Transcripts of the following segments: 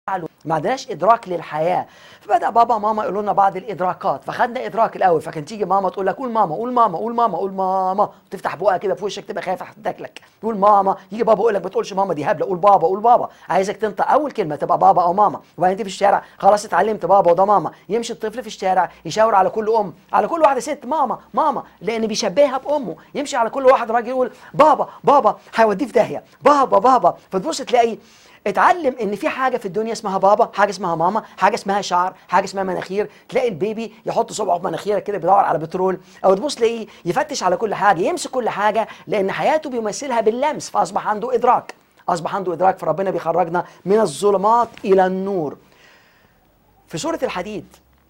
ما عندناش ادراك للحياه فبدا بابا ماما يقولوا لنا بعض الادراكات فخدنا ادراك الاول فكان تيجي ماما تقول لك قول ماما قول ماما قول ماما قول ماما تفتح بقها كده في وشك تبقى خايفه تاكلك تقول ماما يجي بابا يقول لك ما تقولش ماما دي هبله قول بابا قول بابا عايزك تنطق اول كلمه تبقى بابا او ماما وبعدين انت في الشارع خلاص اتعلمت بابا وده ماما يمشي الطفل في الشارع يشاور على كل ام على كل واحده ست ماما ماما لان بيشبهها بامه يمشي على كل واحد راجل يقول بابا بابا هيوديه في داهيه بابا بابا فتبص تلاقي اتعلم ان في حاجه في الدنيا اسمها بابا حاجه اسمها ماما حاجه اسمها شعر حاجه اسمها مناخير تلاقي البيبي يحط صبعه في مناخيرك كده بيدور على بترول او تبص تلاقيه يفتش على كل حاجه يمسك كل حاجه لان حياته بيمثلها باللمس فاصبح عنده ادراك اصبح عنده ادراك فربنا بيخرجنا من الظلمات الى النور في سوره الحديد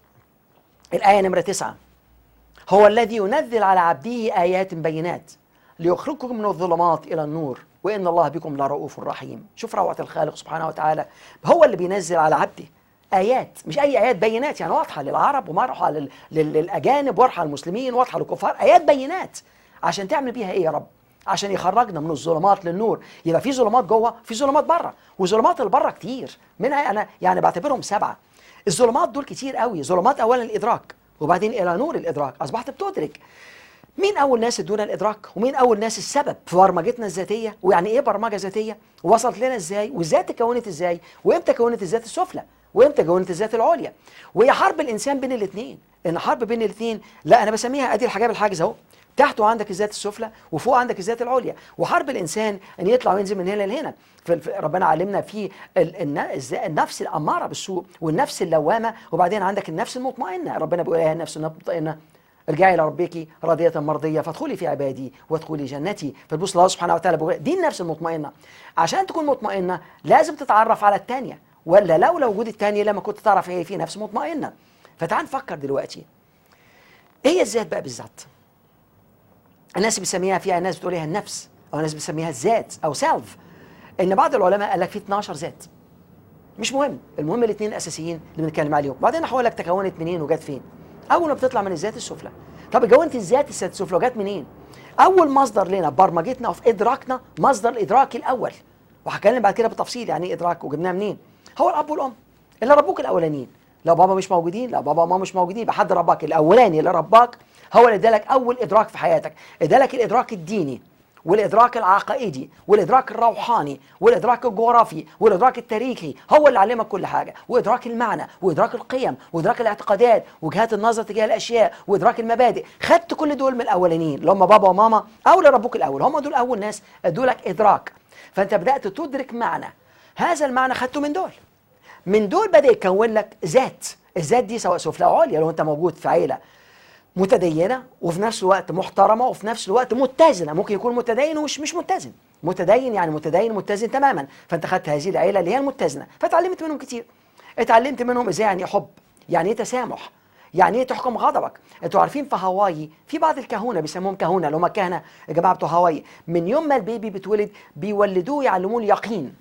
الايه نمره تسعة هو الذي ينزل على عبده ايات بينات ليخرجكم من الظلمات الى النور وان الله بكم لرؤوف رحيم شوف روعه الخالق سبحانه وتعالى هو اللي بينزل على عبده ايات مش اي ايات بينات يعني واضحه للعرب وواضحه لل... لل... للاجانب واضحه للمسلمين واضحه للكفار ايات بينات عشان تعمل بيها ايه يا رب عشان يخرجنا من الظلمات للنور يبقى في ظلمات جوه في ظلمات بره وظلمات اللي بره كتير منها انا يعني بعتبرهم سبعه الظلمات دول كتير قوي ظلمات اولا الادراك وبعدين الى نور الادراك اصبحت بتدرك مين اول ناس ادونا الادراك ومين اول ناس السبب في برمجتنا الذاتيه ويعني ايه برمجه ذاتيه وصلت لنا ازاي وازاي تكونت ازاي وامتى كونت الذات السفلى وامتى كونت الذات العليا وهي حرب الانسان بين الاثنين ان حرب بين الاثنين لا انا بسميها ادي الحاجه بالحاجز اهو تحته عندك الذات السفلى وفوق عندك الذات العليا وحرب الانسان ان يطلع وينزل من هنا لهنا ربنا علمنا في النفس الاماره بالسوء والنفس اللوامه وبعدين عندك النفس المطمئنه ربنا بيقول ايه النفس المطمئنه ارجعي الى ربك راضيه مرضيه فادخلي في عبادي وادخلي جنتي فتبص الله سبحانه وتعالى بيقول دي النفس المطمئنه عشان تكون مطمئنه لازم تتعرف على الثانيه ولا لولا وجود الثانيه لما كنت تعرف هي في نفس مطمئنه فتعال نفكر دلوقتي ايه هي الذات بقى بالظبط الناس بيسميها فيها ناس بتقول لها النفس او ناس بتسميها الذات او سيلف ان بعض العلماء قال لك في 12 ذات مش مهم المهم الاثنين الاساسيين اللي بنتكلم عليهم بعدين هقول لك تكونت منين وجت فين اول ما بتطلع من الذات السفلى طب كونت الذات الذات السفلى جت منين اول مصدر لنا برمجتنا وفي ادراكنا مصدر الادراك الاول وهتكلم بعد كده بالتفصيل يعني ايه ادراك وجبناه منين هو الاب والام اللي ربوك الاولانيين لو بابا مش موجودين لو بابا وماما مش موجودين يبقى حد رباك الاولاني اللي رباك هو اللي ادالك اول ادراك في حياتك ادالك الادراك الديني والادراك العقائدي والادراك الروحاني والادراك الجغرافي والادراك التاريخي هو اللي علمك كل حاجه وادراك المعنى وادراك القيم وادراك الاعتقادات وجهات النظر تجاه الاشياء وادراك المبادئ خدت كل دول من الاولانيين اللي هم بابا وماما او اللي ربوك الاول هم دول اول ناس ادولك ادراك فانت بدات تدرك معنى هذا المعنى خدته من دول من دول بدا يكون لك ذات الذات دي سواء سفلى او عليا لو انت موجود في عيله متدينه وفي نفس الوقت محترمه وفي نفس الوقت متزنه ممكن يكون متدين ومش مش متزن متدين يعني متدين متزن تماما فانت خدت هذه العيله اللي هي المتزنه فتعلمت منهم كتير اتعلمت منهم ازاي يعني حب يعني ايه تسامح يعني ايه تحكم غضبك انتوا عارفين في هاواي في بعض الكهونه بيسموهم كهونه اللي هم كهنه يا جماعه بتوع هاواي من يوم ما البيبي بيتولد بيولدوه يعلموه اليقين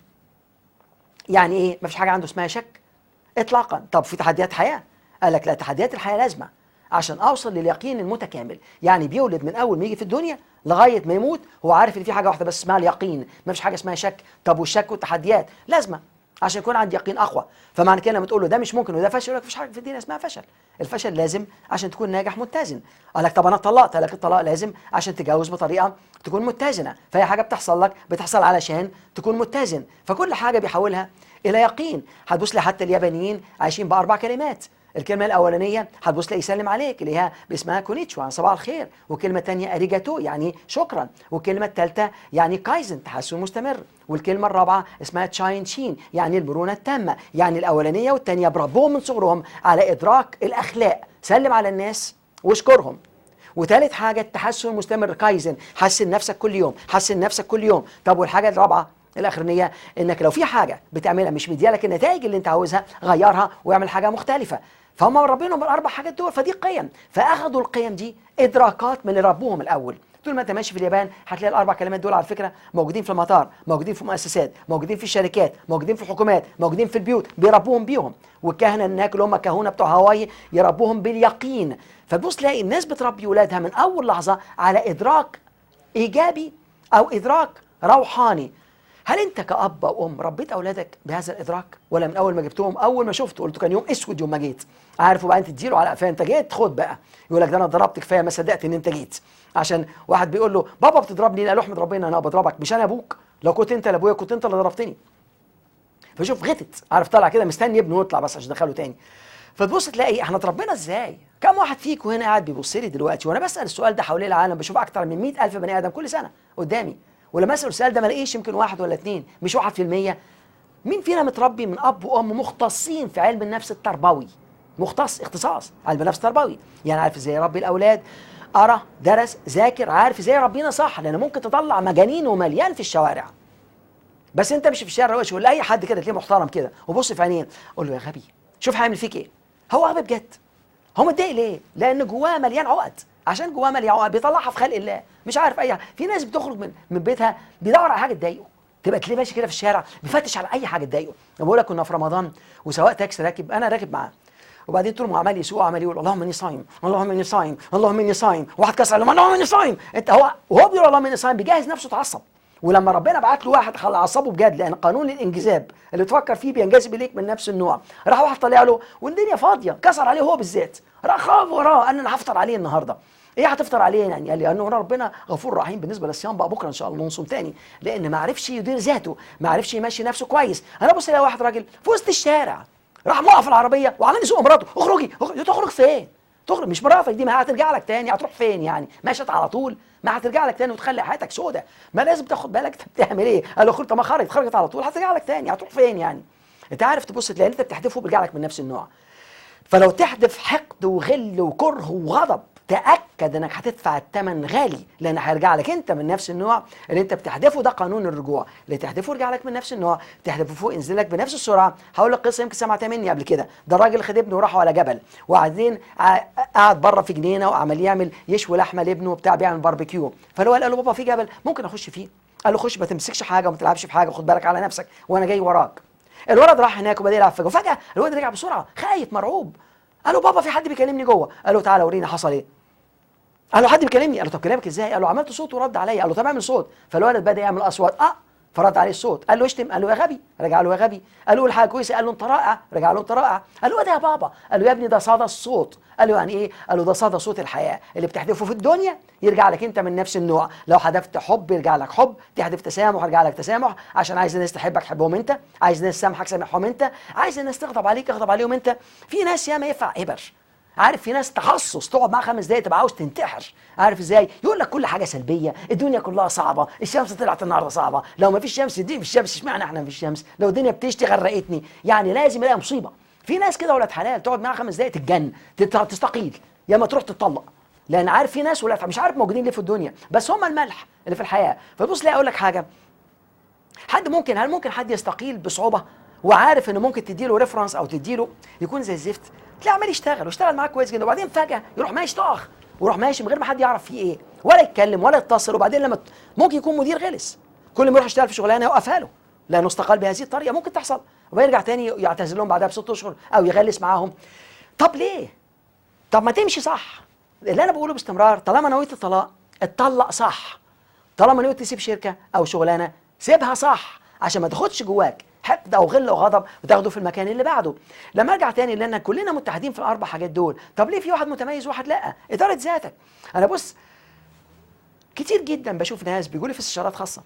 يعني ايه مفيش حاجه عنده اسمها شك اطلاقا طب في تحديات حياه قال لك لا تحديات الحياه لازمه عشان اوصل لليقين المتكامل يعني بيولد من اول ما يجي في الدنيا لغايه ما يموت هو عارف ان في حاجه واحده بس اسمها اليقين ما فيش حاجه اسمها شك طب والشك والتحديات لازمه عشان يكون عندي يقين اقوى فمعنى كده لما تقول له ده مش ممكن وده فشل يقول لك مفيش حاجه في الدنيا اسمها فشل الفشل لازم عشان تكون ناجح متزن قال لك طب انا اتطلقت قال لك الطلاق لازم عشان تتجوز بطريقه تكون متزنه فهي حاجه بتحصل لك بتحصل علشان تكون متزن فكل حاجه بيحولها الى يقين هتبص لي حتى اليابانيين عايشين باربع كلمات الكلمه الاولانيه هتبص تلاقي يسلم عليك اللي هي اسمها كونيتشوا يعني صباح الخير والكلمه الثانيه اريجاتو يعني شكرا والكلمه الثالثه يعني كايزن تحسن مستمر والكلمه الرابعه اسمها تشاين شين يعني المرونه التامه يعني الاولانيه والثانيه بربهم من صغرهم على ادراك الاخلاق سلم على الناس واشكرهم وثالث حاجه التحسن المستمر كايزن حسن نفسك كل يوم حسن نفسك كل يوم طب والحاجه الرابعه الاخرانيه انك لو في حاجه بتعملها مش مديالك النتائج اللي انت عاوزها غيرها واعمل حاجه مختلفه فهم ربينهم الاربع حاجات دول فدي قيم فاخذوا القيم دي ادراكات من اللي ربوهم الاول طول ما انت ماشي في اليابان هتلاقي الاربع كلمات دول على فكره موجودين في المطار موجودين في المؤسسات موجودين في الشركات موجودين في الحكومات موجودين في البيوت بيربوهم بيهم والكهنه هناك اللي هم كهونه بتوع هاواي يربوهم باليقين فتبص تلاقي الناس بتربي ولادها من اول لحظه على ادراك ايجابي او ادراك روحاني هل انت كاب او ام ربيت اولادك بهذا الادراك ولا من اول ما جبتهم اول ما شفته قلت كان يوم اسود يوم ما جيت عارف وبعدين تديله على قفاه انت جيت خد بقى يقول لك ده انا ضربت كفايه ما صدقت ان انت جيت عشان واحد بيقول له بابا بتضربني لا احمد ربنا انا بضربك مش انا ابوك لو كنت انت لابويا كنت انت اللي ضربتني فشوف غتت عارف طالع كده مستني ابنه يطلع بس عشان دخله تاني فتبص تلاقي احنا اتربينا ازاي كم واحد فيكم هنا قاعد بيبص لي دلوقتي وانا بسال السؤال ده حوالين العالم بشوف اكتر من 100000 بني ادم كل سنه قدامي ولما اسال السؤال ده ما الاقيش يمكن واحد ولا اثنين مش واحد في المية مين فينا متربي من اب وام مختصين في علم النفس التربوي مختص اختصاص علم النفس التربوي يعني عارف ازاي يربي الاولاد قرا درس ذاكر عارف ازاي يربينا صح لان ممكن تطلع مجانين ومليان في الشوارع بس انت مش في الشارع وش ولا اي حد كده تلاقيه محترم كده وبص في عينيه قول له يا غبي شوف هيعمل فيك ايه هو غبي بجد هو متضايق ليه لان جواه مليان عقد عشان جواه مليان عقد بيطلعها في خلق الله مش عارف اي حاجه في ناس بتخرج من من بيتها بيدور على حاجه تضايقه تبقى تلاقيه ماشي كده في الشارع بيفتش على اي حاجه تضايقه انا بقول لك كنا في رمضان وسواق تاكسي راكب انا راكب معاه وبعدين طول ما عمال يسوق عمال يقول اللهم اني صايم اللهم اني صايم اللهم اني صايم واحد كسر قال له اللهم اني صايم انت هو وهو بيقول اللهم اني صايم بيجهز نفسه اتعصب ولما ربنا بعت له واحد خلى عصبه بجد لان قانون الانجذاب اللي تفكر فيه بينجذب اليك من نفس النوع راح واحد طلع له والدنيا فاضيه كسر عليه هو بالذات راح خاف وراه قال انا هفطر عليه النهارده ايه هتفطر عليه يعني قال لي لانه ربنا غفور رحيم بالنسبه للصيام بقى بكره ان شاء الله نصوم تاني لان ما عرفش يدير ذاته ما عرفش يمشي نفسه كويس انا بص الاقي واحد راجل في وسط الشارع راح موقف العربيه وعمال يسوق مراته اخرجي اخرجي تخرج فين تخرج مش مراتك دي ما هترجع لك تاني هتروح فين يعني مشت على طول ما هترجع لك تاني وتخلي حياتك سودة ما لازم تاخد بالك انت بتعمل ايه قال له طب ما خرجت خرجت على طول هترجع لك تاني هتروح فين يعني انت عارف تبص تلاقي اللي انت بتحدفه بيرجع لك من نفس النوع فلو تحدف حقد وغل وكره وغضب تاكد انك هتدفع الثمن غالي لان هيرجع لك انت من نفس النوع اللي انت بتحدفه ده قانون الرجوع اللي تحدفه يرجع لك من نفس النوع تحدفه فوق ينزل لك بنفس السرعه هقول لك قصه يمكن سمعتها مني قبل كده ده الراجل خد ابنه وراحوا على جبل وقاعدين قاعد بره في جنينه وعمال يعمل يشوي لحمه لابنه وبتاع بيعمل باربيكيو فالولد قال له بابا في جبل ممكن اخش فيه قال له خش ما تمسكش حاجه وما تلعبش في حاجه وخد بالك على نفسك وانا جاي وراك الولد راح هناك وبدا يلعب فجاه وفجاه الولد رجع بسرعه خايف مرعوب قال له بابا في حد بيكلمني جوه قال له تعالى وريني حصل ايه قال له حد بيكلمني قال له طب كلامك ازاي قال له عملت صوت ورد عليا قال له طب اعمل صوت فالولد بدا يعمل اصوات اه فرد عليه الصوت قال له اشتم قال له يا غبي رجع له يا غبي قال له حاجه كويسه قال له انت رائع رجع له انت رائع قال له ايه ده يا بابا قال له يا ابني ده صدى الصوت قال له يعني ايه قال له ده صدى صوت الحياه اللي بتحدفه في الدنيا يرجع لك انت من نفس النوع لو حدفت حب يرجع لك حب تحدف تسامح يرجع لك تسامح عشان عايز الناس تحبك حبهم انت عايز الناس تسامحك سامحهم انت عايز الناس تغضب عليك اغضب عليهم انت في ناس ياما ينفع ابر عارف في ناس تخصص تقعد معاه خمس دقايق تبقى عاوز تنتحر عارف ازاي يقول لك كل حاجه سلبيه الدنيا كلها صعبه الشمس طلعت النهارده صعبه لو ما فيش شمس دي في الشمس اشمعنى احنا في الشمس لو الدنيا بتشتي غرقتني يعني لازم الاقي مصيبه في ناس كده ولاد حلال تقعد معاها خمس دقايق تتجن تستقيل يا ما تروح تتطلق لان عارف في ناس ولاد مش عارف موجودين ليه في الدنيا بس هم الملح اللي في الحياه فبص لا اقول لك حاجه حد ممكن هل ممكن حد يستقيل بصعوبه وعارف انه ممكن تديله ريفرنس او تديله يكون زي الزفت تلاقيه عمال يشتغل ويشتغل معاك كويس جدا وبعدين فجاه يروح ماشي طاخ ويروح ماشي من غير ما حد يعرف فيه ايه ولا يتكلم ولا يتصل وبعدين لما ممكن يكون مدير غلس كل ما يروح يشتغل في شغلانه يوقفها له لانه استقال بهذه الطريقه ممكن تحصل ويرجع تاني يعتذر لهم بعدها بست اشهر او يغلس معاهم طب ليه؟ طب ما تمشي صح اللي انا بقوله باستمرار طالما نويت الطلاق اتطلق صح طالما نويت تسيب شركه او شغلانه سيبها صح عشان ما تاخدش جواك حقد او غل او غضب وتاخده في المكان اللي بعده لما ارجع تاني لان كلنا متحدين في الاربع حاجات دول طب ليه في واحد متميز وواحد لا اداره ذاتك انا بص كتير جدا بشوف ناس بيقولوا في استشارات خاصه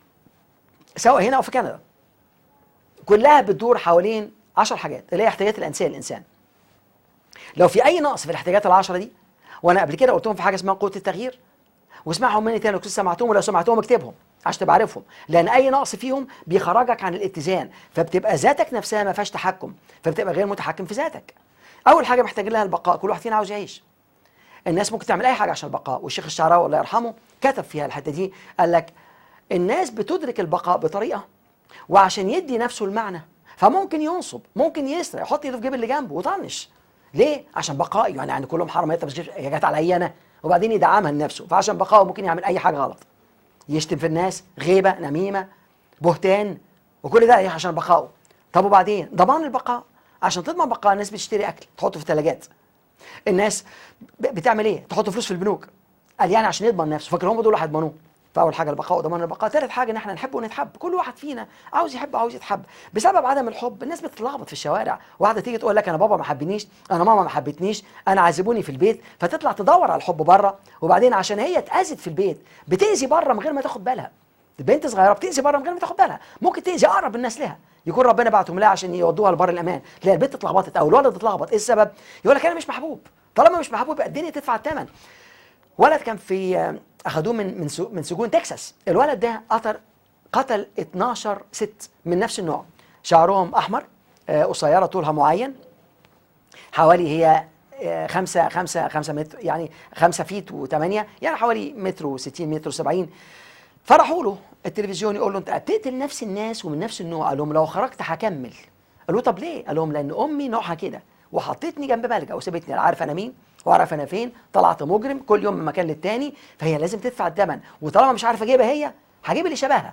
سواء هنا او في كندا كلها بتدور حوالين 10 حاجات اللي هي احتياجات الانسان الانسان لو في اي نقص في الاحتياجات العشرة دي وانا قبل كده قلتهم في حاجه اسمها قوه التغيير واسمعهم مني تاني لو كنت سمعتهم ولو سمعتهم اكتبهم عشان تبقى عارفهم لان اي نقص فيهم بيخرجك عن الاتزان فبتبقى ذاتك نفسها ما فيهاش تحكم فبتبقى غير متحكم في ذاتك اول حاجه محتاج لها البقاء كل واحد فينا عاوز يعيش الناس ممكن تعمل اي حاجه عشان البقاء والشيخ الشعراوي الله يرحمه كتب فيها الحته دي قال لك الناس بتدرك البقاء بطريقه وعشان يدي نفسه المعنى فممكن ينصب ممكن يسرق يحط ايده في جيب اللي جنبه وطنش ليه عشان بقائي يعني يعني كلهم حراميه مش جت عليا انا وبعدين يدعمها لنفسه فعشان بقائه ممكن يعمل اي حاجه غلط يشتم في الناس غيبه نميمه بهتان وكل ده عشان بقائه طب وبعدين ضمان البقاء عشان تضمن بقاء الناس بتشتري اكل تحطه في ثلاجات الناس بتعمل ايه تحط فلوس في البنوك قال يعني عشان يضمن نفسه فاكر هم دول هيضمنوه فاول حاجه البقاء وضمان البقاء ثالث حاجه ان احنا نحب ونتحب كل واحد فينا عاوز يحب عاوز يتحب بسبب عدم الحب الناس بتتلخبط في الشوارع واحده تيجي تقول لك انا بابا ما حبنيش انا ماما ما حبتنيش انا عذبوني في البيت فتطلع تدور على الحب بره وبعدين عشان هي اتاذت في البيت بتاذي بره من غير ما تاخد بالها البنت صغيره بتاذي بره من غير ما تاخد بالها ممكن تاذي اقرب الناس لها يكون ربنا بعتهم لها عشان يودوها لبر الامان تلاقي البنت اتلخبطت او الولد اتلخبط ايه السبب يقول لك انا مش محبوب طالما مش محبوب يبقى الدنيا تدفع الثمن ولد كان في اخذوه من من سو- من سجون تكساس الولد ده قتل قتل 12 ست من نفس النوع شعرهم احمر آه، قصيره طولها معين حوالي هي آه، خمسة خمسة خمسة متر يعني خمسة فيت وثمانية يعني حوالي متر وستين متر وسبعين فراحوا له التلفزيون يقول له انت بتقتل نفس الناس ومن نفس النوع قال لهم لو خرجت هكمل قالوا طب ليه؟ قال لهم لان امي نوعها كده وحطتني جنب ملجأ وسابتني لا عارف انا مين وعارف انا فين طلعت مجرم كل يوم من مكان للتاني فهي لازم تدفع الثمن وطالما مش عارف اجيبها هي هجيب اللي شبهها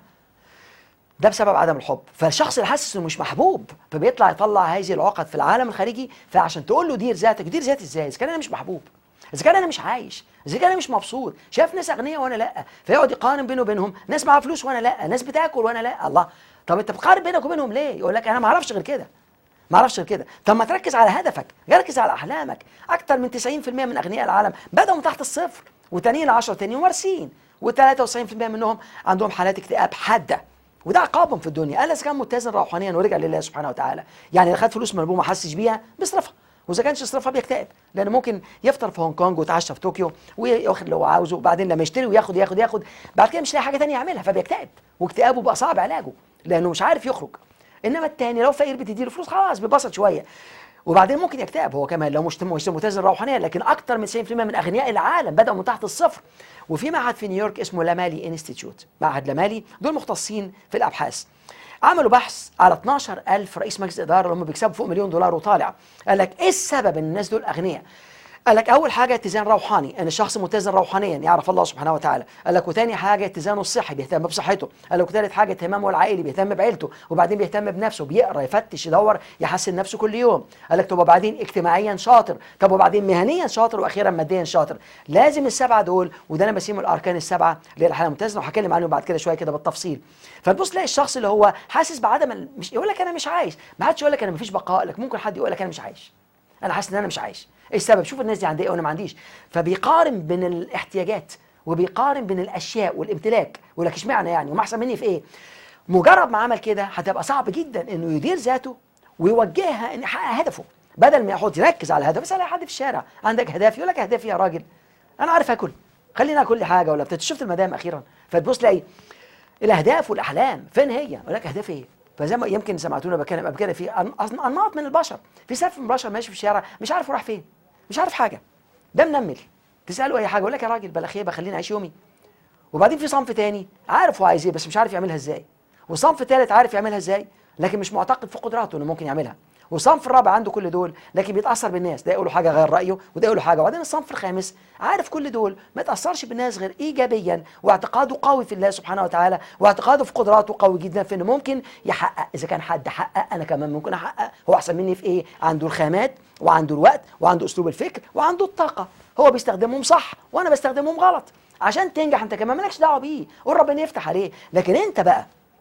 ده بسبب عدم الحب فالشخص اللي حاسس انه مش محبوب فبيطلع يطلع هذه العقد في العالم الخارجي فعشان تقول له دير ذاتك دير ذاتي ازاي اذا كان انا مش محبوب اذا كان انا مش عايش اذا كان انا مش مبسوط شايف ناس اغنياء وانا لا فيقعد يقارن بينه وبينهم ناس معاها فلوس وانا لا ناس بتاكل وانا لا الله طب انت بتقارن بينك وبينهم ليه يقول لك انا ما اعرفش غير كده ما اعرفش غير كده طب ما تركز على هدفك ركز على احلامك اكتر من 90% من اغنياء العالم بداوا من تحت الصفر وتانيين 10 تانيين وارثين و93% منهم عندهم حالات اكتئاب حاده وده عقابهم في الدنيا قال اذا كان متزن روحانيا ورجع لله سبحانه وتعالى يعني لو خد فلوس من ابوه ما حسش بيها بيصرفها واذا كانش يصرفها بيكتئب لان ممكن يفطر في هونج كونج ويتعشى في طوكيو وياخد اللي هو عاوزه وبعدين لما يشتري وياخد ياخد ياخد بعد كده مش لاقي حاجه تانية يعملها فبيكتئب واكتئابه بقى صعب علاجه لانه مش عارف يخرج انما التاني لو فقير بتديله فلوس خلاص بيبسط شويه وبعدين ممكن يكتئب هو كمان لو مش مش متزن روحانيا لكن اكتر من 90% من اغنياء العالم بداوا من تحت الصفر وفي معهد في نيويورك اسمه لامالي انستيتيوت معهد لامالي دول مختصين في الابحاث عملوا بحث على 12000 رئيس مجلس اداره اللي هم بيكسبوا فوق مليون دولار وطالع قال لك ايه السبب ان الناس دول اغنياء قال لك اول حاجه اتزان روحاني ان الشخص متزن روحانيا يعرف الله سبحانه وتعالى قال لك وتاني حاجه اتزانه الصحي بيهتم بصحته قال لك وتالت حاجه اهتمامه العائلي بيهتم بعيلته وبعدين بيهتم بنفسه بيقرا يفتش يدور يحسن نفسه كل يوم قال لك طب وبعدين اجتماعيا شاطر طب وبعدين مهنيا شاطر واخيرا ماديا شاطر لازم السبعه دول وده انا بسميهم الاركان السبعه اللي هي الحاله المتزنه وهتكلم عنهم بعد كده شويه كده بالتفصيل فتبص تلاقي الشخص اللي هو حاسس بعدم ال- مش يقول لك انا مش عايش ما حدش يقول لك انا مفيش بقاء لك ممكن حد يقول لك انا مش عايش انا حاسس ان انا مش عايش ايه السبب شوف الناس دي عندها ايه وانا ما عنديش فبيقارن بين الاحتياجات وبيقارن بين الاشياء والامتلاك ويقول لك اشمعنى يعني وما احسن مني في ايه مجرد ما عمل كده هتبقى صعب جدا انه يدير ذاته ويوجهها ان يحقق هدفه بدل ما يحط يركز على الهدف اسال اي حد في الشارع عندك اهداف يقول لك اهدافي يا راجل انا عارف اكل خليني اكل لي حاجه ولا بتاع شفت المدام اخيرا فتبص تلاقي الاهداف والاحلام فين هي؟ يقول لك اهدافي ايه؟ فزي ما يمكن سمعتونا بتكلم قبل كده في أن- أص- انماط من البشر في سقف من البشر ماشي في الشارع مش عارف هو راح فين مش عارف حاجه ده منمل تساله اي حاجه يقول لك يا راجل بلا خيبه خليني اعيش يومي وبعدين في صنف تاني عارف هو عايز ايه بس مش عارف يعملها ازاي وصنف تالت عارف يعملها ازاي لكن مش معتقد في قدراته انه ممكن يعملها والصنف الرابع عنده كل دول لكن بيتاثر بالناس ده يقول له حاجه غير رايه وده يقول له حاجه وبعدين الصنف الخامس عارف كل دول ما يتاثرش بالناس غير ايجابيا واعتقاده قوي في الله سبحانه وتعالى واعتقاده في قدراته قوي جدا في انه ممكن يحقق اذا كان حد حقق انا كمان ممكن احقق هو احسن مني في ايه عنده الخامات وعنده الوقت وعنده اسلوب الفكر وعنده الطاقه هو بيستخدمهم صح وانا بستخدمهم غلط عشان تنجح انت كمان مالكش دعوه بيه قول ربنا يفتح عليه لكن انت بقى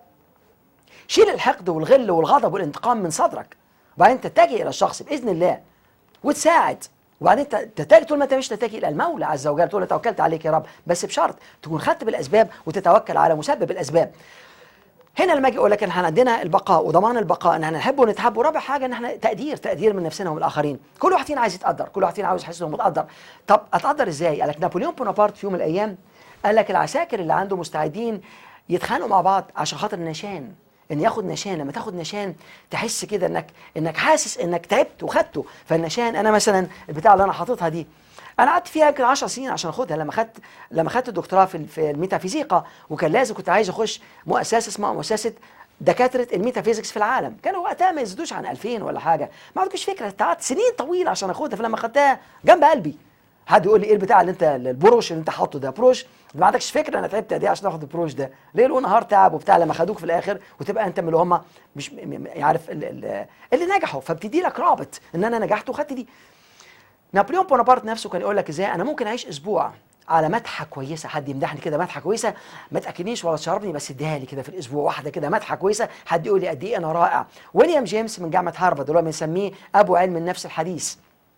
شيل الحقد والغل والغضب والانتقام من صدرك وبعدين تتجه الى الشخص باذن الله وتساعد وبعدين ت- تتجه طول ما انت مش تتجه الى المولى عز وجل تقول له توكلت عليك يا رب بس بشرط تكون خدت بالاسباب وتتوكل على مسبب الاسباب هنا لما اجي اقول لك ان احنا عندنا البقاء وضمان البقاء ان احنا نحب ونتحب ورابع حاجه ان احنا تقدير تقدير من نفسنا ومن الاخرين كل واحد فينا عايز يتقدر كل واحد فينا عاوز يحس انه متقدر طب اتقدر ازاي قال لك نابليون بونابرت في يوم من الايام قال لك العساكر اللي عنده مستعدين يتخانقوا مع بعض عشان خاطر النشان ان ياخد نشان لما تاخد نشان تحس كده انك انك حاسس انك تعبت وخدته فالنشان انا مثلا البتاع اللي انا حاططها دي انا قعدت فيها يمكن 10 سنين عشان اخدها لما خدت لما خدت الدكتوراه في في الميتافيزيقا وكان لازم كنت عايز اخش مؤسسه اسمها مؤسسه دكاتره الميتافيزيكس في العالم كانوا وقتها ما يزيدوش عن 2000 ولا حاجه ما عندكش فكره قعدت سنين طويله عشان اخدها فلما خدتها جنب قلبي حد يقول لي ايه البتاع اللي انت البروش اللي انت حاطه ده بروش ما عندكش فكره انا تعبت قد ايه عشان اخد البروش ده ليل ونهار تعب وبتاع لما خدوك في الاخر وتبقى انت من اللي هم مش م- م- يعرف ال- ال- اللي نجحوا فبتدي لك رابط ان انا نجحت وخدت دي نابليون بونابرت نفسه كان يقول لك ازاي انا ممكن اعيش اسبوع على مدحه كويسه حد يمدحني كده مدحه كويسه ما تاكلنيش ولا تشربني بس اديها لي كده في الاسبوع واحده كده مدحه كويسه حد يقول لي قد ايه انا رائع ويليام جيمس من جامعه هارفارد اللي هو بنسميه ابو علم النفس الحديث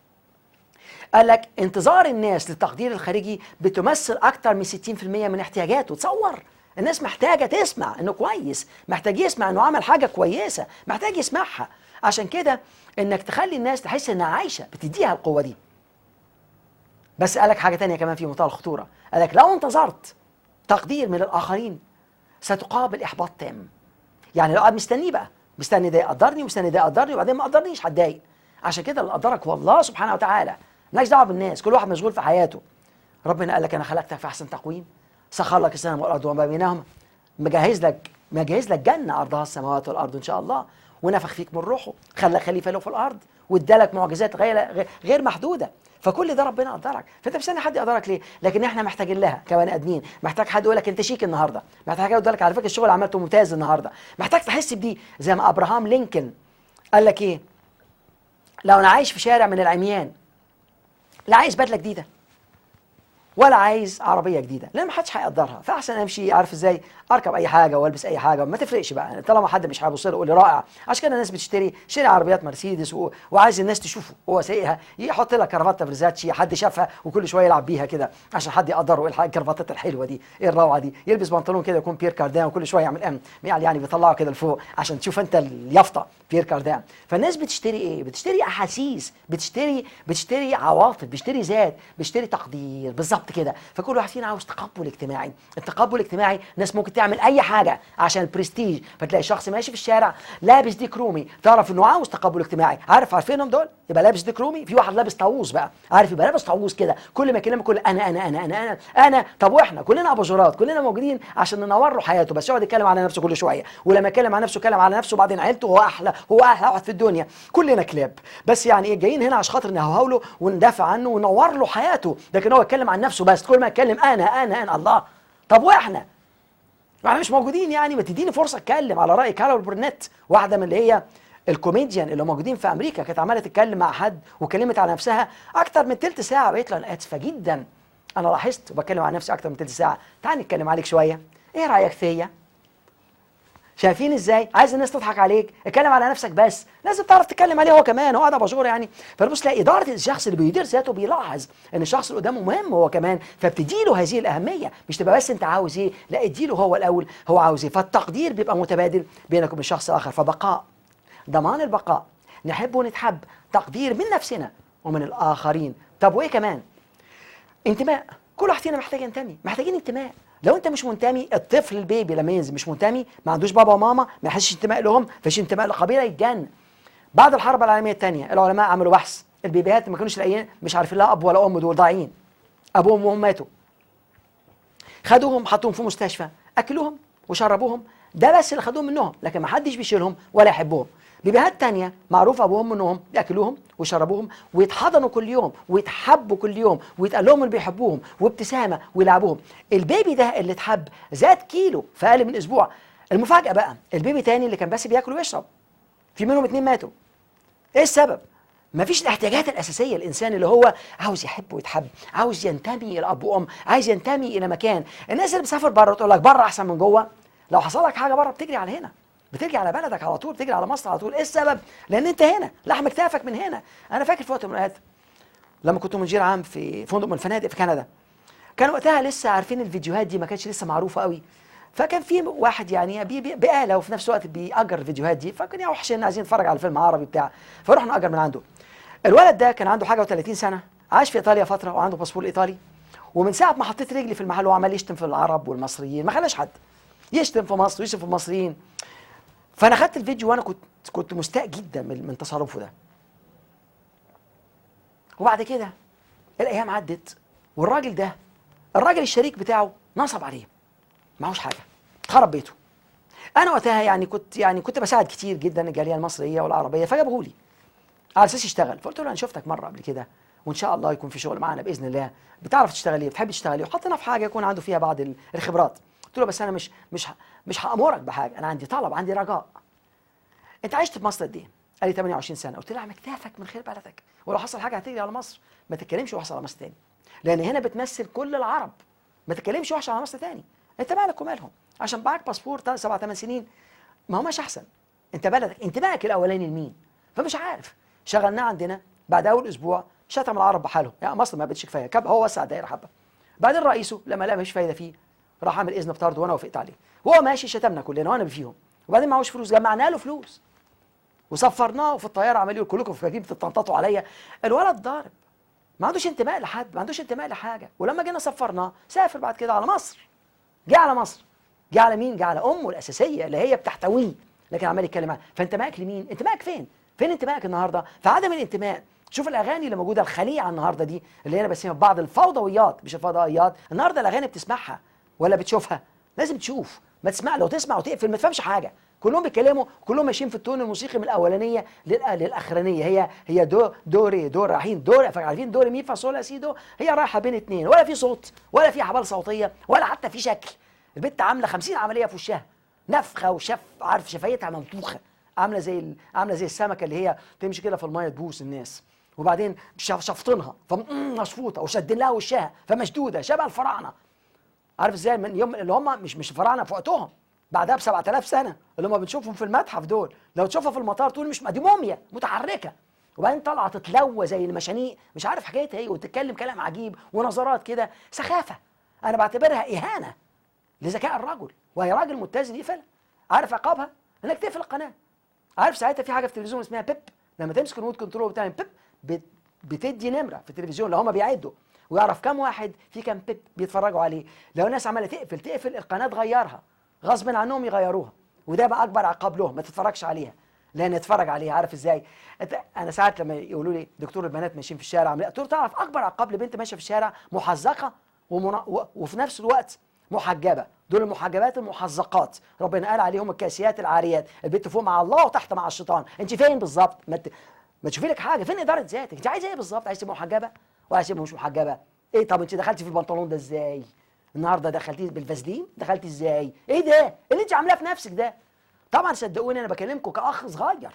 قال لك انتظار الناس للتقدير الخارجي بتمثل اكتر من 60% من احتياجاته تصور الناس محتاجه تسمع انه كويس محتاج يسمع انه عمل حاجه كويسه محتاج يسمعها عشان كده انك تخلي الناس تحس انها عايشه بتديها القوه دي بس قال لك حاجه تانية كمان في منتهى الخطوره قال لك لو انتظرت تقدير من الاخرين ستقابل احباط تام يعني لو قاعد مستنيه بقى مستني ده يقدرني ومستني ده يقدرني وبعدين ما قدرنيش هتضايق عشان كده اللي قدرك هو الله سبحانه وتعالى مالكش دعوه بالناس كل واحد مشغول في حياته ربنا قال لك انا خلقتك في احسن تقويم سخر لك السماء والارض وما بينهما مجهز لك مجهز لك جنه ارضها السماوات والارض ان شاء الله ونفخ فيك من روحه خلى خليفه له في الارض وادالك معجزات غير غير محدوده فكل ده ربنا قدرك فانت مستني حد يقدرك ليه لكن احنا محتاجين لها كبني ادمين محتاج حد يقول لك انت شيك النهارده محتاج حد يقول لك على فكره الشغل عملته ممتاز النهارده محتاج تحس بدي زي ما ابراهام لينكولن قال لك ايه لو انا عايش في شارع من العميان لا عايز بدله جديده ولا عايز عربيه جديده لان ما حدش هيقدرها فاحسن امشي عارف ازاي اركب اي حاجه والبس اي حاجه ما تفرقش بقى طالما حد مش هيبص له يقول لي رائع عشان كده الناس بتشتري شتري عربيات مرسيدس و... وعايز الناس تشوفه هو سايقها يحط لها كرافته فرزاتشي حد شافها وكل شويه يلعب بيها كده عشان حد يقدره ايه الكرافتات الحلوه دي ايه الروعه دي يلبس بنطلون كده يكون بير كاردان وكل شويه يعمل ام يعني يعني بيطلعه كده لفوق عشان تشوف انت اليافطه بير كاردان فالناس بتشتري ايه بتشتري احاسيس بتشتري بتشتري عواطف بتشتري ذات بتشتري تقدير بالظبط كده فكل واحد فينا عاوز تقبل اجتماعي التقبل الاجتماعي الناس ممكن تعمل اي حاجه عشان البرستيج فتلاقي شخص ماشي في الشارع لابس ديك رومي تعرف انه عاوز تقبل اجتماعي عارف عارفينهم دول يبقى لابس ديك رومي في واحد لابس طاووس بقى عارف يبقى لابس طاووس كده كل ما يكلمك كل انا انا انا انا انا انا طب واحنا كلنا اباجورات كلنا موجودين عشان ننور له حياته بس يقعد يتكلم على نفسه كل شويه ولما يتكلم على نفسه يتكلم على نفسه وبعدين عيلته هو احلى هو احلى واحد في الدنيا كلنا كلاب بس يعني ايه جايين هنا عشان خاطر نهوهو له وندافع عنه وننور له حياته لكن هو يتكلم عن نفسه بس كل ما يتكلم انا انا انا الله طب واحنا احنا مش موجودين يعني ما تديني فرصه اتكلم على راي كارول برنت واحده من اللي هي الكوميديان اللي موجودين في امريكا كانت عماله تتكلم مع حد وكلمت على نفسها اكتر من تلت ساعه بقيت له انا اسفه جدا انا لاحظت وبتكلم عن نفسي اكتر من تلت ساعه تعال نتكلم عليك شويه ايه رايك فيا شايفين ازاي عايز الناس تضحك عليك اتكلم على نفسك بس لازم تعرف تتكلم عليه هو كمان هو قاعد بشور يعني فبص تلاقي اداره الشخص اللي بيدير ذاته بيلاحظ ان الشخص اللي قدامه مهم هو كمان فبتديله هذه الاهميه مش تبقى بس انت عاوز ايه لا اديله هو الاول هو عاوز ايه فالتقدير بيبقى متبادل بينك وبين الشخص الاخر فبقاء ضمان البقاء نحب ونتحب تقدير من نفسنا ومن الاخرين طب وايه كمان انتماء كل واحد فينا محتاج ينتمي محتاجين انتماء لو انت مش منتمي الطفل البيبي لما ينزل مش منتمي ما عندوش بابا وماما ما يحسش انتماء لهم فيش انتماء لقبيله يتجن بعد الحرب العالميه الثانيه العلماء عملوا بحث البيبيهات ما كانوش لاقيين مش عارفين لها اب ولا ام دول ضايعين ابوهم وهم ماتوا خدوهم حطوهم في مستشفى اكلوهم وشربوهم ده بس اللي خدوهم منهم لكن ما حدش بيشيلهم ولا يحبهم بيبيهات تانية معروف ابوهم انهم بياكلوهم ويشربوهم ويتحضنوا كل يوم ويتحبوا كل يوم ويتقال لهم اللي بيحبوهم وابتسامه ويلعبوهم البيبي ده اللي اتحب زاد كيلو في اقل من اسبوع المفاجاه بقى البيبي تاني اللي كان بس بياكل ويشرب في منهم اتنين ماتوا ايه السبب مفيش الاحتياجات الاساسيه الانسان اللي هو عاوز يحب ويتحب عاوز ينتمي الى اب وام عايز ينتمي الى مكان الناس اللي بتسافر بره تقول لك بره احسن من جوه لو حصل لك حاجه بره بتجري على هنا بتجري على بلدك على طول بتجري على مصر على طول ايه السبب لان انت هنا لحم كتافك من هنا انا فاكر في وقت من الاوقات لما كنت مدير عام في فندق من الفنادق في كندا كان وقتها لسه عارفين الفيديوهات دي ما كانتش لسه معروفه قوي فكان في واحد يعني بي بي بآلة وفي نفس الوقت بيأجر الفيديوهات دي فكان يا وحشين عايزين نتفرج على فيلم عربي بتاع فرحنا نأجر من عنده الولد ده كان عنده حاجه و30 سنه عاش في ايطاليا فتره وعنده باسبور ايطالي ومن ساعه ما حطيت رجلي في المحل هو عمال يشتم في العرب والمصريين ما خلاش حد يشتم في مصر ويشتم في المصريين فانا خدت الفيديو وانا كنت كنت مستاء جدا من, من تصرفه ده وبعد كده الايام عدت والراجل ده الراجل الشريك بتاعه نصب عليه معهوش حاجه خرب بيته انا وقتها يعني كنت يعني كنت بساعد كتير جدا الجاليه المصريه والعربيه فجابوه لي على اساس يشتغل فقلت له انا شفتك مره قبل كده وان شاء الله يكون في شغل معانا باذن الله بتعرف تشتغل ايه بتحب تشتغل ايه وحطينا في حاجه يكون عنده فيها بعض الخبرات قلت له بس انا مش مش مش هامرك بحاجه انا عندي طلب عندي رجاء انت عشت في مصر قد ايه قال لي 28 سنه قلت له اعمل كتافك من خير بلدك ولو حصل حاجه هتيجي على مصر ما تتكلمش وحصل على مصر تاني لان هنا بتمثل كل العرب ما تتكلمش وحش على مصر تاني انت مالك ومالهم عشان معاك باسبور تل- سبع ثمان سنين ما هماش احسن انت بلدك انتمائك الاولاني لمين فمش عارف شغلناه عندنا بعد اول اسبوع شتم العرب بحالهم يعني مصر ما بقتش كفايه كب هو وسع الدائره حبه بعدين رئيسه لما لقى مفيش فايده فيه راح عامل اذن بطرد وانا وافقت عليه وهو ماشي شتمنا كلنا وانا فيهم وبعدين معهوش فلوس جمعنا له فلوس وسفرناه وفي الطياره عمال يقول كلكم فاكرين بتتنططوا عليا الولد ضارب ما عندوش انتماء لحد ما عندوش انتماء لحاجه ولما جينا سفرناه سافر بعد كده على مصر جه على مصر جه على مين جه على امه الاساسيه اللي هي بتحتويه لكن عمال يتكلم عنها فانتمائك لمين انتمائك فين فين انتمائك النهارده فعدم الانتماء شوف الاغاني اللي موجوده الخليعه النهارده دي اللي انا بسميها بعض الفوضويات مش الفضائيات النهارده الاغاني بتسمعها ولا بتشوفها لازم تشوف ما تسمع لو تسمع وتقفل ما تفهمش حاجه كلهم بيتكلموا كلهم ماشيين في التون الموسيقي من الاولانيه للأ- للاخرانيه هي هي دو دو ري دو رايحين دو ري عارفين دو ري مي فا صول لا سي دو هي رايحه بين اتنين ولا في صوت ولا في حبال صوتيه ولا حتى في شكل البت عامله 50 عمليه في وشها نفخه وشف عارف شفايتها منفوخه عامله زي ال- عامله زي السمكه اللي هي تمشي كده في الميه تبوس الناس وبعدين شف- شفطنها فمشفوطه وشدين لها وشها فمشدوده شبه الفراعنه عارف ازاي من يوم اللي هم مش مش فراعنه في وقتهم بعدها ب 7000 سنه اللي هم بنشوفهم في المتحف دول لو تشوفها في المطار تقول مش دي موميا متحركه وبعدين طالعه تتلوى زي المشانيق مش عارف حكايتها ايه وتتكلم كلام عجيب ونظرات كده سخافه انا بعتبرها اهانه لذكاء الرجل وهي راجل متزن يقفلها عارف عقابها انك تقفل القناه عارف ساعتها في حاجه في التلفزيون اسمها بيب لما تمسك الريموت كنترول بتاع بيب بت- بتدي نمره في التلفزيون لو هم بيعدوا ويعرف كم واحد في كم بيب بيتفرجوا عليه لو الناس عماله تقفل تقفل القناه تغيرها غصب عنهم يغيروها وده بقى اكبر عقاب لهم ما تتفرجش عليها لان اتفرج عليها عارف ازاي أنت- انا ساعات لما يقولوا لي دكتور البنات ماشيين في الشارع عاملين قلت له تعرف اكبر عقاب لبنت ماشيه في الشارع محزقه ومنا... و... وفي نفس الوقت محجبه دول المحجبات المحزقات ربنا قال عليهم الكاسيات العاريات البنت فوق مع الله وتحت مع الشيطان انت فين بالظبط ما, ت... ما تشوفي لك حاجه فين اداره ذاتك انت عايزه ايه بالظبط عايزه تبقى محجبه وعايزه تبقى مش محجبه ايه طب انت دخلتي في البنطلون ده ازاي النهارده دخلتيه بالفازلين دخلتي ازاي ايه ده اللي انت عاملاه في نفسك ده طبعا صدقوني انا بكلمكم كاخ صغير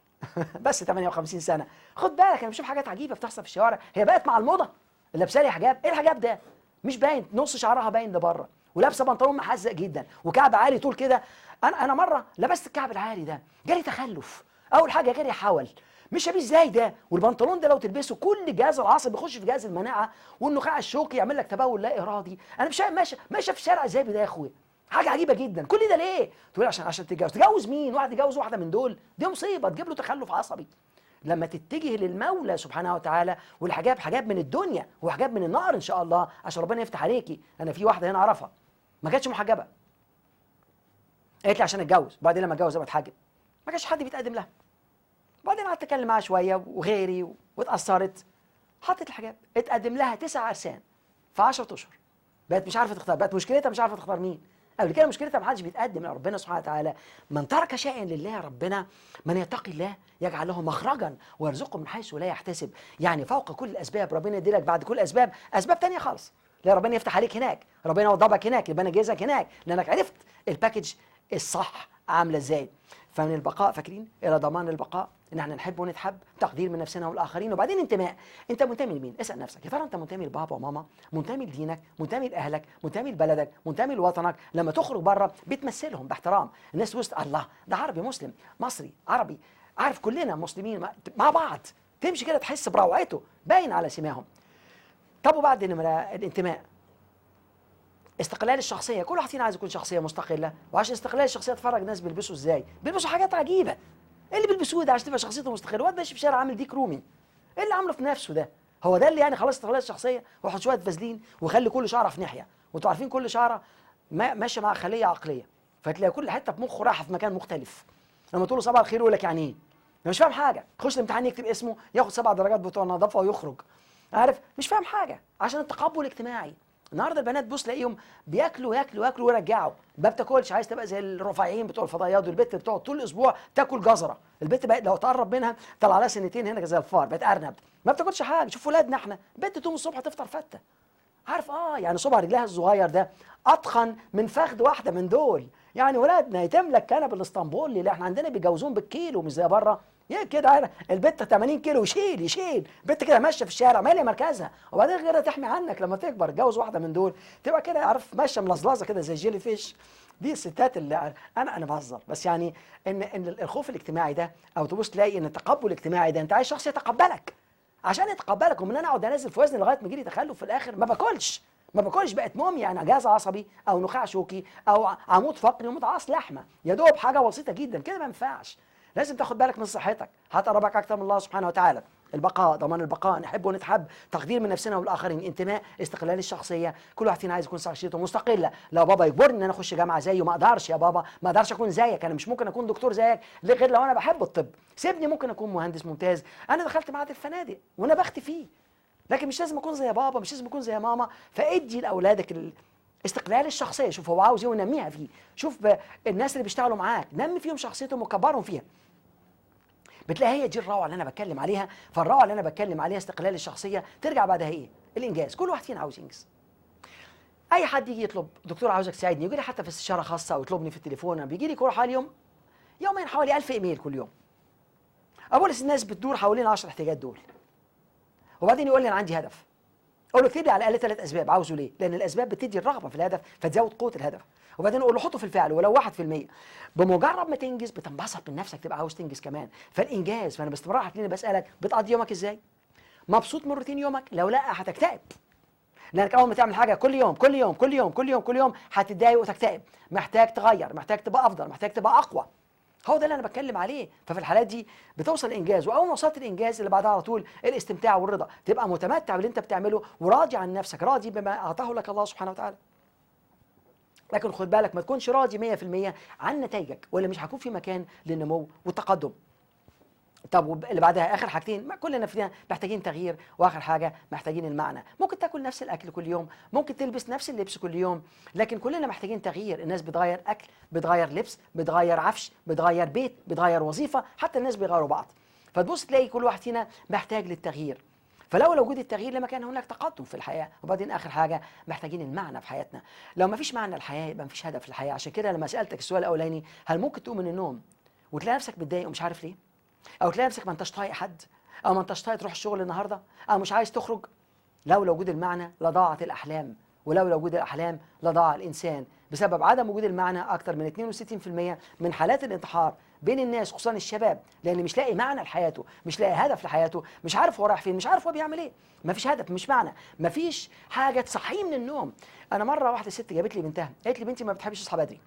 بس 58 سنه خد بالك انا بشوف حاجات عجيبه بتحصل في الشوارع هي بقت مع الموضه لابسه لي حجاب ايه الحجاب ده مش باين نص شعرها باين لبره ولابسه بنطلون محزق جدا وكعب عالي طول كده انا انا مره لبست الكعب العالي ده جالي تخلف اول حاجه جالي حول مش شبيه ازاي ده والبنطلون ده لو تلبسه كل جهاز العصب بيخش في جهاز المناعه والنخاع الشوكي يعمل لك تبول لا ارادي انا مش ماشي ماشي في الشارع ازاي بده يا اخويا حاجه عجيبه جدا كل ده ليه تقول عشان عشان تتجوز تجوز مين واحد يجوز واحده من دول دي مصيبه تجيب له تخلف عصبي لما تتجه للمولى سبحانه وتعالى والحجاب حجاب من الدنيا وحجاب من النار ان شاء الله عشان ربنا يفتح عليكي انا في واحده هنا اعرفها ما كانتش محجبه قالت لي عشان اتجوز وبعدين لما اتجوز ابقى اتحجب ما كانش حد بيتقدم لها وبعدين قعدت اتكلم معاها شويه وغيري واتاثرت حطت الحجاب اتقدم لها تسع عرسان في 10 اشهر بقت مش عارفه تختار بقت مشكلتها مش عارفه تختار مين قبل كده مشكلتها ما حدش بيتقدم لربنا سبحانه وتعالى من ترك شيئا لله ربنا من يتقي الله يجعل له مخرجا ويرزقه من حيث لا يحتسب يعني فوق كل الاسباب ربنا يديلك بعد كل اسباب اسباب تانية خالص لا ربنا يفتح عليك هناك ربنا يوضبك هناك يبقى انا جايزك هناك لانك عرفت الباكج الصح عامله ازاي فمن البقاء فاكرين الى ضمان البقاء ان احنا نحب ونتحب تقدير من نفسنا والاخرين وبعدين انتماء انت منتمي لمين اسال نفسك يا ترى انت منتمي لبابا وماما منتمي لدينك منتمي لاهلك منتمي لبلدك منتمي لوطنك لما تخرج بره بتمثلهم باحترام الناس وسط الله ده عربي مسلم مصري عربي عارف كلنا مسلمين مع- مع بعض تمشي كده تحس بروعته باين على سماهم طب وبعد نمرة الانتماء استقلال الشخصيه كل واحد فينا عايز يكون شخصيه مستقله وعشان استقلال الشخصيه اتفرج ناس بيلبسوا ازاي بيلبسوا حاجات عجيبه ايه اللي بيلبسوه ده عشان تبقى شخصيته مستقله واد ماشي في الشارع عامل ديك رومي ايه اللي عامله في نفسه ده هو ده اللي يعني خلاص استقلال الشخصيه ويحط شويه فازلين ويخلي كل شعره في ناحيه وانتوا عارفين كل شعره ما- ماشيه مع خليه عقليه فتلاقي كل حته في مخه رايحه في مكان مختلف لما تقول له صباح الخير يقول لك يعني ايه أنا مش فاهم حاجه يخش الامتحان يكتب اسمه ياخد سبع درجات بتوع النظافه ويخرج عارف مش فاهم حاجه عشان التقبل الاجتماعي النهارده البنات بص تلاقيهم بياكلوا ياكلوا ياكلوا ويرجعوا ما بتاكلش عايز تبقى زي الرفيعين بتوع الفضائيات والبت بتقعد طول الاسبوع تاكل جزره البت بقت لو تقرب منها طلع لها سنتين هنا زي الفار بقت ارنب ما بتاكلش حاجه شوف ولادنا احنا البت تقوم الصبح تفطر فته عارف اه يعني صبع رجلها الصغير ده اتخن من فخذ واحده من دول يعني ولادنا يتم لك كنب الاسطنبولي اللي احنا عندنا بيجوزون بالكيلو مش زي بره يا كده عارف البت 80 كيلو يشيل يشيل بنت كده ماشيه في الشارع ماليه مركزها وبعدين غيرها تحمي عنك لما تكبر تجوز واحده من دول تبقى كده عارف ماشيه ملزلزه كده زي الجيلي فيش دي الستات اللي انا انا بهزر بس يعني ان ان الخوف الاجتماعي ده او تبص تلاقي ان التقبل الاجتماعي ده انت عايز شخص يتقبلك عشان يتقبلك ومن انا اقعد انزل في وزني لغايه ما يجي لي تخلف في الاخر ما باكلش ما باكلش بقت موميا يعني جهاز عصبي او نخاع شوكي او عمود فقري ومتعاص لحمه يا دوب حاجه بسيطه جدا كده ما ينفعش لازم تاخد بالك من صحتك هتقربك اكتر من الله سبحانه وتعالى البقاء ضمان البقاء نحب ونتحب تقدير من نفسنا والاخرين انتماء استقلال الشخصيه كل واحد فينا عايز يكون شخصيته مستقله لو بابا يجبرني ان انا اخش جامعه زيه ما اقدرش يا بابا ما اقدرش اكون زيك انا مش ممكن اكون دكتور زيك غير لو انا بحب الطب سيبني ممكن اكون مهندس ممتاز انا دخلت معهد الفنادق وانا بختي فيه لكن مش لازم اكون زي بابا مش لازم اكون زي ماما فادي لاولادك ال... استقلال الشخصيه شوف هو عاوز ايه ونميها فيه شوف الناس اللي بيشتغلوا معاك نمي فيهم شخصيتهم وكبرهم فيها بتلاقي هي دي الروعه اللي انا بتكلم عليها فالروعه اللي انا بتكلم عليها استقلال الشخصيه ترجع بعدها ايه الانجاز كل واحد فينا عاوز ينجز اي حد يجي يطلب دكتور عاوزك تساعدني يجي لي حتى في استشاره خاصه او يطلبني في التليفون بيجي لي كل حوالي يوم يومين حوالي 1000 ايميل كل يوم اقول الناس بتدور حوالين 10 احتياجات دول وبعدين يقول لي انا عندي هدف اقول له اكتب لي على الاقل ثلاث اسباب عاوزه ليه؟ لان الاسباب بتدي الرغبه في الهدف فتزود قوه الهدف وبعدين اقول له حطه في الفعل ولو 1% بمجرد ما تنجز بتنبسط من نفسك تبقى عاوز تنجز كمان فالانجاز فانا باستمرار هتلاقيني بسالك بتقضي يومك ازاي؟ مبسوط من روتين يومك؟ لو لا هتكتئب لانك اول ما تعمل حاجه كل يوم كل يوم كل يوم كل يوم كل يوم هتتضايق وتكتئب محتاج تغير محتاج تبقى افضل محتاج تبقى اقوى هو ده اللي انا بتكلم عليه ففي الحالات دي بتوصل الانجاز واول ما وصلت الانجاز اللي بعدها على طول الاستمتاع والرضا تبقى متمتع باللي انت بتعمله وراضي عن نفسك راضي بما اعطاه لك الله سبحانه وتعالى لكن خد بالك ما تكونش راضي 100% عن نتائجك ولا مش هيكون في مكان للنمو والتقدم طب اللي بعدها اخر حاجتين ما كلنا فينا محتاجين تغيير واخر حاجه محتاجين المعنى ممكن تاكل نفس الاكل كل يوم ممكن تلبس نفس اللبس كل يوم لكن كلنا محتاجين تغيير الناس بتغير اكل بتغير لبس بتغير عفش بتغير بيت بتغير وظيفه حتى الناس بيغيروا بعض فتبص تلاقي كل واحد فينا محتاج للتغيير فلولا وجود التغيير لما كان هناك تقدم في الحياه وبعدين اخر حاجه محتاجين المعنى في حياتنا لو ما فيش معنى الحياه يبقى ما فيش هدف في الحياه عشان كده لما سالتك السؤال الاولاني هل ممكن تقوم من النوم وتلاقي نفسك متضايق ومش عارف ليه او تلاقي نفسك ما انتش طايق حد او ما انتش طايق تروح الشغل النهارده او مش عايز تخرج لولا وجود المعنى لضاعت الاحلام ولولا وجود الاحلام لضاع الانسان بسبب عدم وجود المعنى اكثر من 62% من حالات الانتحار بين الناس خصوصا الشباب لان مش لاقي معنى لحياته مش لاقي هدف لحياته مش عارف هو رايح فين مش عارف هو بيعمل ايه مفيش هدف مش معنى مفيش حاجه تصحيه من النوم انا مره واحده ست جابت لي بنتها قالت لي بنتي ما بتحبش تصحى بدري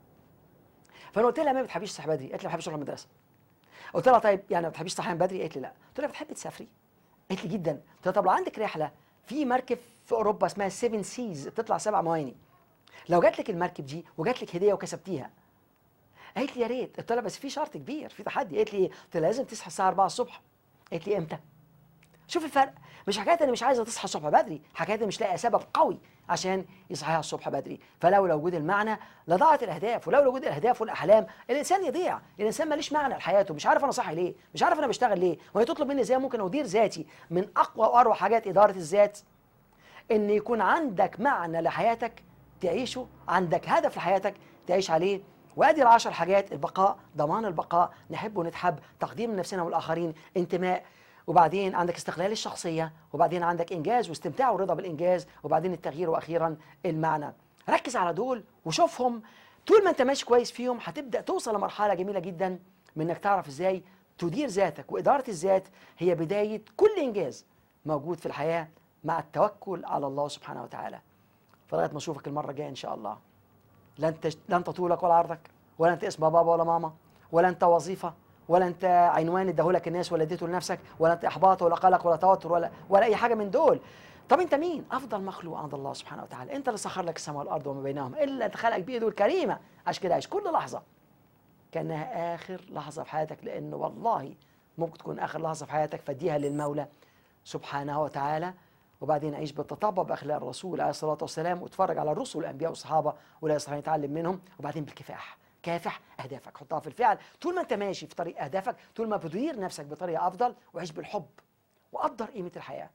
فانا قلت لها ما بتحبيش تصحى بدري قالت لي ما بحبش اروح المدرسه قلت لها طيب يعني ما بتحبيش تصحي بدري قالت لي لا قلت لها بتحبي تسافري قالت لي جدا قلت لها طب لو عندك رحله في مركب في اوروبا اسمها 7 سيز بتطلع سبع مواني لو جات لك المركب دي وجات لك هديه وكسبتيها قالت لي يا ريت قلت لها بس في شرط كبير في تحدي قالت لي قلت لها لازم تصحى الساعه 4 الصبح قالت لي امتى شوف الفرق مش حكايه انا مش عايزه تصحى الصبح بدري حكايه مش لاقي سبب قوي عشان يصحيها الصبح بدري فلولا وجود المعنى لضاعت الاهداف ولولا وجود الاهداف والاحلام الانسان يضيع الانسان ماليش معنى لحياته مش عارف انا صاحي ليه مش عارف انا بشتغل ليه وهي تطلب مني ازاي ممكن ادير ذاتي من اقوى واروع حاجات اداره الذات ان يكون عندك معنى لحياتك تعيشه عندك هدف لحياتك تعيش عليه وادي العشر حاجات البقاء ضمان البقاء نحب ونتحب تقديم نفسنا والاخرين انتماء وبعدين عندك استقلال الشخصيه وبعدين عندك انجاز واستمتاع ورضا بالانجاز وبعدين التغيير واخيرا المعنى ركز على دول وشوفهم طول ما انت ماشي كويس فيهم هتبدا توصل لمرحله جميله جدا من انك تعرف ازاي تدير ذاتك واداره الذات هي بدايه كل انجاز موجود في الحياه مع التوكل على الله سبحانه وتعالى فلغايه ما اشوفك المره الجايه ان شاء الله لا انت لا انت طولك ولا عرضك ولا انت اسم بابا ولا ماما ولا انت وظيفه ولا انت عنوان اداهولك الناس ولا اديته لنفسك ولا انت احباط ولا قلق ولا توتر ولا ولا اي حاجه من دول طب انت مين افضل مخلوق عند الله سبحانه وتعالى انت اللي سخر لك السماء والارض وما بينهم الا انت خلقك بيده الكريمه عشان كده عيش كل لحظه كانها اخر لحظه في حياتك لانه والله ممكن تكون اخر لحظه في حياتك فاديها للمولى سبحانه وتعالى وبعدين عيش بالتطبع باخلاق الرسول عليه الصلاه والسلام واتفرج على الرسل والانبياء والصحابه ولا يستطيع يتعلم منهم وبعدين بالكفاح كافح اهدافك حطها في الفعل طول ما انت ماشي في طريق اهدافك طول ما بتدير نفسك بطريقه افضل وعيش بالحب وقدر قيمه الحياه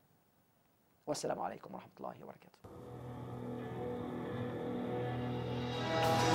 والسلام عليكم ورحمه الله وبركاته